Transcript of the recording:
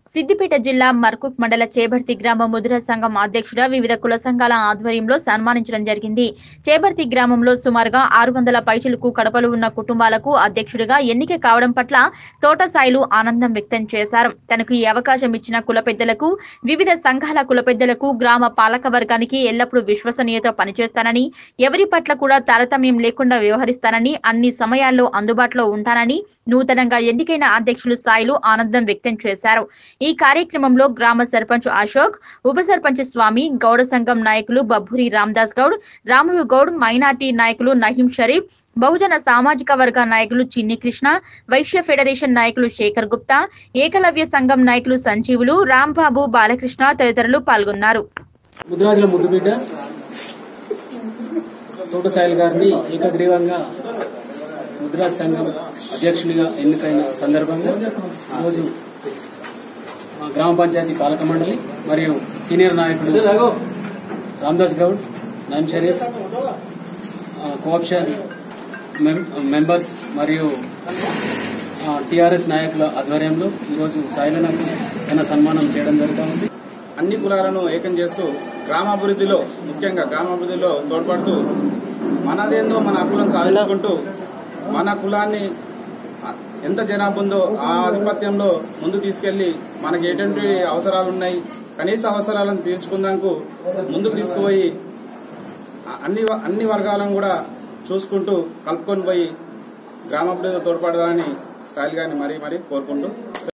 సిద్దిపేట జిల్లా మర్కుక్ మండల చేబర్తి గ్రామ ముదిర సంఘం అధ్యక్షుడ వివిధ కుల సంఘాల ఆధ్వర్యంలో సన్మానించడం జరిగింది చేబర్తి గ్రామంలో సుమారుగా ఆరు వందల పైచులకు కడపలు ఉన్న కుటుంబాలకు అధ్యక్షుడిగా ఎన్నిక కావడం పట్ల తోట సాయిలు ఆనందం వ్యక్తం చేశారు తనకు ఈ అవకాశం ఇచ్చిన కుల పెద్దలకు వివిధ సంఘాల కుల పెద్దలకు గ్రామ పాలక వర్గానికి ఎల్లప్పుడూ విశ్వసనీయత పనిచేస్తానని ఎవరి పట్ల కూడా తారతమ్యం లేకుండా వ్యవహరిస్తానని అన్ని సమయాల్లో అందుబాటులో ఉంటానని నూతనంగా ఎన్నికైన అధ్యక్షులు సాయిలు ఆనందం వ్యక్తం చేశారు ఈ కార్యక్రమంలో గ్రామ సర్పంచ్ అశోక్ ఉప సర్పంచ్ స్వామి గౌడ సంఘం నాయకులు బబ్బూరి రామదాస్ గౌడ్ రాములు గౌడ్ మైనార్టీ నాయకులు నహీం షరీఫ్ బహుజన సామాజిక వర్గ నాయకులు చిన్ని కృష్ణ వైశ్య ఫెడరేషన్ నాయకులు శేఖర్ గుప్తా ఏకలవ్య సంఘం నాయకులు సంజీవులు రాంబాబు బాలకృష్ణ తదితరులు పాల్గొన్నారు ముద్రాజుల ముద్దుబిడ్డ తోట సాయిల్ గారిని ఏకగ్రీవంగా ముద్రాజ్ సంఘం అధ్యక్షునిగా ఎన్నికైన సందర్భంగా ఈరోజు మా గ్రామ పంచాయతీ పాలక మండలి మరియు సీనియర్ నాయకులు రామ్దాస్ గౌడ్ నైమ్ షరీఫ్ ఆ, కోఆప్షన్ మెం- మెంబర్స్ మరియు టీఆర్ఎస్ నాయకుల ఆధ్వర్యంలో ఈరోజు సాయిలనకు ఘన సన్మానం చేయడం జరుగుతూ ఉంది అన్ని కులాలను ఏకం చేస్తూ గ్రామాభివృద్ధిలో ముఖ్యంగా గ్రామాభివృద్ధిలో తోడ్పడుతూ మనదేందో మన హక్కులను సాధించుకుంటూ మన కులాన్ని ఎంత జనాభా ఉందో ఆ ఆధిపత్యంలో ముందు తీసుకెళ్లి మనకి ఎటువంటి అవసరాలు ఉన్నాయి కనీస అవసరాలను తీర్చుకుందాకు ముందుకు తీసుకుపోయి అన్ని అన్ని వర్గాలను కూడా చూసుకుంటూ కలుపుకొని పోయి గ్రామాభివృద్ధిలో తోడ్పడదాలని సాయిల్ గారిని మరీ మరీ కోరుకుంటూ